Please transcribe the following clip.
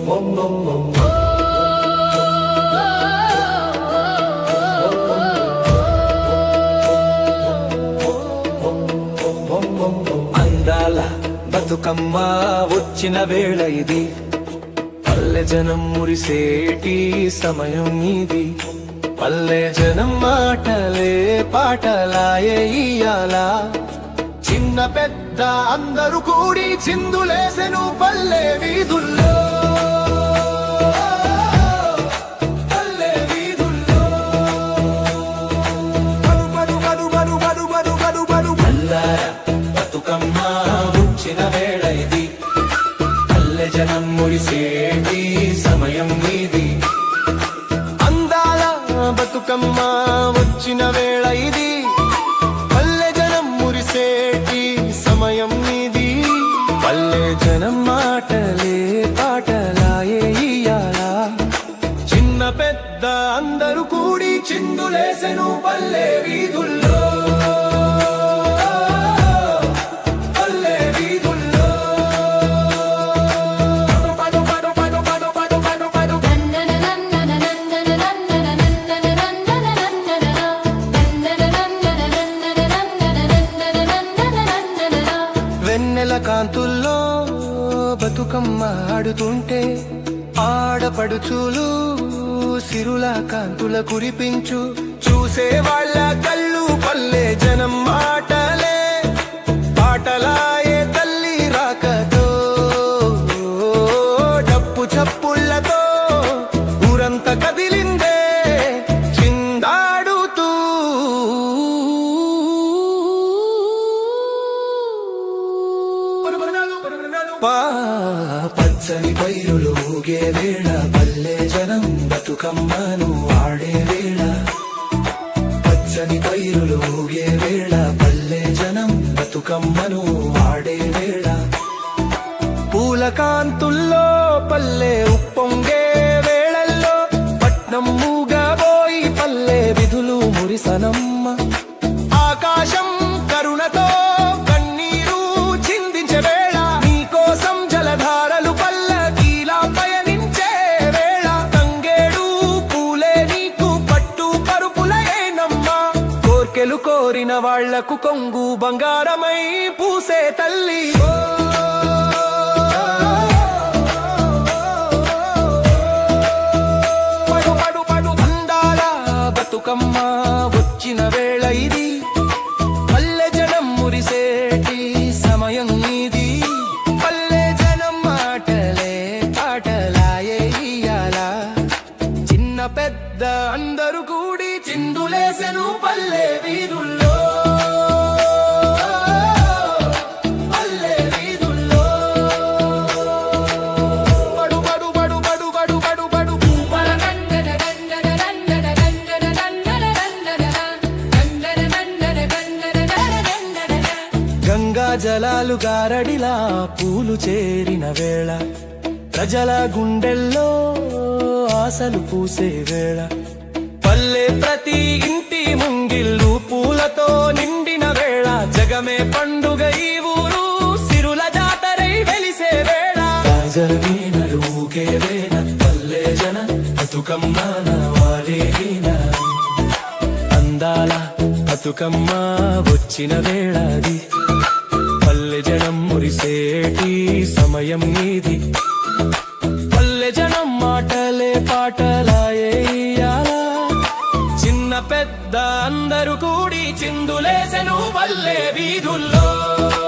అందాల బతుకమ్మ వచ్చిన వేళ ఇది పల్లె జనం మురిసేటి సమయం ఇది పల్లె జనం మాటలే పాటలాయే ఇయ్యాలా చిన్న పెద్ద అందరూ కూడి చిందులేసెను పల్లె వీధుల్లో పల్లె వీధుల్లో బడు బడు బడు బడు బడు బడు బడు బడు పల్లార బతుకమ్మ వచ్చిన వేళ ఇది పల్లె జనం మురిసేటి సమయం ఇది అందాల బతుకమ్మ వచ్చిన వేళ ఇది పల్లె జనం మురిసేటి సమయం ఇది పల్లె జనం మాటలే పాటలాయే ఇయ్యాలా చిన్న పెద్ద అందరూ కూడి చిందులేసెను పల్లె వీధుల్లో పల్లె వీధుల్లో పడు పడు పడు పడు పడు పడు పడు వెన్నెల కాంతుల్లో బతుకమ్మ ఆడుతుంటే ఆడపడుచులు సిరుల కాంతుల కురిపించు చూసే వాళ్ళ కళ్ళు పల్లె జనం మాటలే పాటలాయే తల్లి రాకతో డప్పు చప్పుళ్ళతో ఊరంతా కదిలిందే చిందాడుతూ పా పచ్చని పైరులు ఊగే వేళ పల్లె జనం బతుకమ్మను ఆడే వేళ పచ్చని పైరులు ఊగే వేళ పల్లె జనం బతుకమ్మను ఆడే వేళ పూల కాంతుల్లో పల్లె ఉప్పొంగే వేళల్లో పట్నం మూగబోయి పల్లె విధులు మురిసనమ్మ ఆకాశం కరుణతో కన్నీరు చిందించే వేళ నీకోసం జలధారలు పల్లకీలా పయనించే వేళ తంగేడు పూలే నీకు పట్టు పరుపులయేనమ్మా కోర్కెలు కోరిన వాళ్లకు కొంగు బంగారమై పూసే తల్లి పడు పడు పడు అందాల బతుకమ్మ వచ్చిన వేళ ఇది పల్లె జనం మురిసేటి సమయం ఇది పల్లె జనం మాటలే పాటలాయే ఇయ్యాలా చిన్న పెద్ద అందరూ కూడి చిందులేసెను పల్లె వీధుల్లో పల్లె వీధుల్లో బడు బడు బడు బడు బడు బడు బడు గంగా జలాలు గారడిలా పూలు చేరిన వేళ ప్రజల గుండెల్లో ఆశలు పూసే వేళ పల్లె ప్రతి ఇంటి ముంగిల్లు పూలతో నిండిన వేళ జగమే పండుగ ఈ ఊరు సిరుల జాతరై వెలిసే వేళ రాజవీణలు ఊగే వేళ పల్లె జన బతుకమ్మ వారేగిన అందాల బతుకమ్మ వచ్చిన వేళది పల్లె జనం మురిసేటి సమయం నీది పల్లె జనం మాటలే పాటలాయే ఇయ్యాలా చిన్న పెద్ద అందరూ కూడి చిందులేసెను పల్లె వీధుల్లో